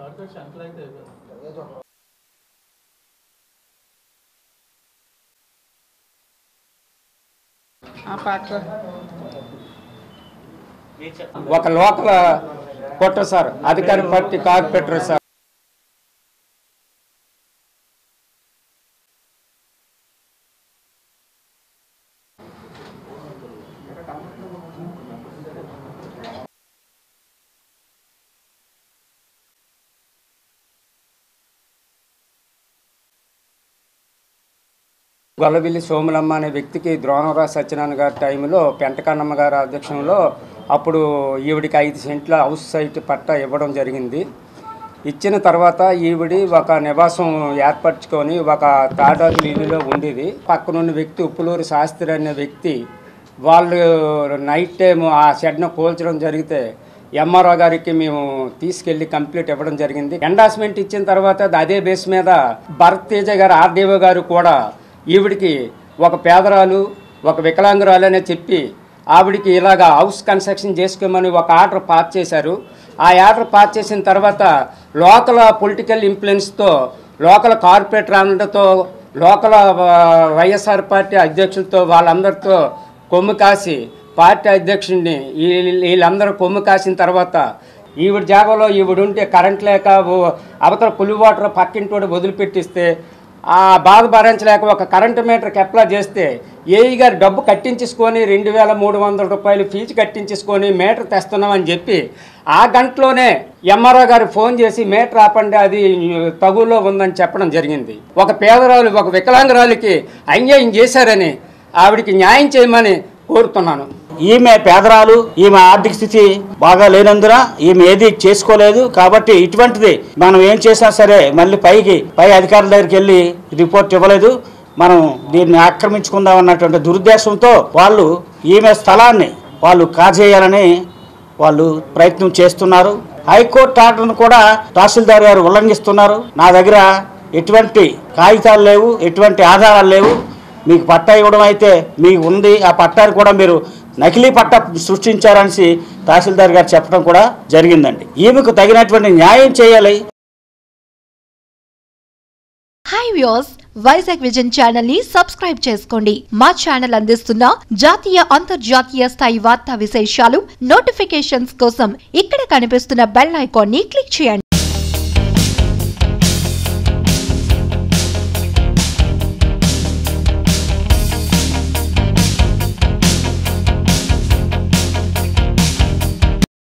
ఆ పక్క ఒక లోకల్ కొట్ట సార్ అధికారి party corporator sir Gollavilli Somulamma అనే వ్యక్తికి ద్రోణరావు సత్యనారాయణ గారి టైంలో పెంటకన్నమ్మ గారి అధ్యక్షంలో అప్పుడు ఈవిడికి ఐదు సెంట్ల హౌస్ సైట్ పట్టా ఇవ్వడం జరిగింది ఇచ్చిన తర్వాత ఈవిడి ఒక నివాసం ఏర్పరచుకొని ఒక తాటాకుల ఇల్లులో ఉండేది పక్కనున్న వ్యక్తి ఉప్పులూరు శాస్త్రి అనే వ్యక్తి వాళ్ళు నైట్ టైం ఆ షెడ్ను కూల్చడం జరిగితే ఎంఆర్ఓ గారికి మేము తీసుకెళ్లి కంప్లీట్ ఇవ్వడం జరిగింది ఎండాస్మెంట్ ఇచ్చిన తర్వాత అదే బేస్ మీద భరత్ తేజ గారు ఆర్డీఓ గారు కూడా ఈవిడికి ఒక పేదరాలు ఒక వికలాంగురాలు అనే చెప్పి ఆవిడికి ఇలాగా హౌస్ కన్స్ట్రక్షన్ చేసుకోమని ఒక ఆర్డర్ పాస్ చేశారు ఆ ఆర్డర్ పాస్ చేసిన తర్వాత లోకల్ పొలిటికల్ ఇన్ఫ్లుయెన్స్తో లోకల్ కార్పొరేటర్ అందరితో లోకల్ ఆ, వైఎస్ఆర్ పార్టీ అధ్యక్షులతో వాళ్ళందరితో కొమ్ము కాసి పార్టీ అధ్యక్షుడిని వీళ్ళ- వీళ్ళందరూ కొమ్ము కాసిన తర్వాత ఈవిడ జాగాలో ఈవిడ ఉంటే కరెంట్ లేక ఓ- అవతల పులి వాటర్ పక్కింటోడు వదిలిపెట్టిస్తే ఆ బాధ భరించలేక ఒక కరెంటు మీటర్కి అప్లై చేస్తే ఏఈ గారు డబ్బు కట్టించేసుకొని రెండు వేల మూడు వందల రూపాయలు ఫీజు కట్టించేసుకొని మీటర్ తెస్తున్నామని చెప్పి ఆ గంటలోనే ఎంఆర్ఓ గారు ఫోన్ చేసి మీటర్ ఆపండి అది తగులో ఉందని చెప్పడం జరిగింది ఒక పేదరాలు ఒక వికలాంగురాలికి అన్యాయం చేశారని ఆవిడికి న్యాయం చేయమని కోరుతున్నాను ఈమె పేదరాలు ఈమె ఆర్థిక స్థితి బాగా లేనందున ఈమె ఏది చేసుకోలేదు కాబట్టి ఇటువంటిది మనం ఏం చేసినా సరే మళ్ళీ పైకి పై అధికారుల దగ్గరికి వెళ్ళి రిపోర్ట్ ఇవ్వలేదు మనం దీన్ని ఆక్రమించుకుందాం అన్నటువంటి దురుద్దేశంతో వాళ్ళు ఈమె స్థలాన్ని వాళ్ళు కాజేయాలని వాళ్ళు ప్రయత్నం చేస్తున్నారు హైకోర్టు ఆర్డర్ను కూడా తహసీల్దార్ గారు ఉల్లంఘిస్తున్నారు నా దగ్గర ఎటువంటి కాగితాలు లేవు ఎటువంటి ఆధారాలు లేవు మీకు పట్టా ఇవ్వడం అయితే మీకు ఉంది ఆ పట్టాను కూడా మీరు నకిలీ పట్టా సృష్టించారని తహసీల్దార్ గారు చెప్పడం కూడా జరిగిందండి ఈమెకు తగినటువంటి న్యాయం చేయాలి hi views Vizag vision channel ని సబ్స్క్రైబ్ చేసుకోండి మా ఛానల్ అందిస్తున్న జాతీయ అంతర్జాతీయ స్థాయి వార్తా విశేషాలు నోటిఫికేషన్స్ కోసం ఇక్కడ కనిపిస్తున్న బెల్ ఐకాన్ ని క్లిక్ చేయండి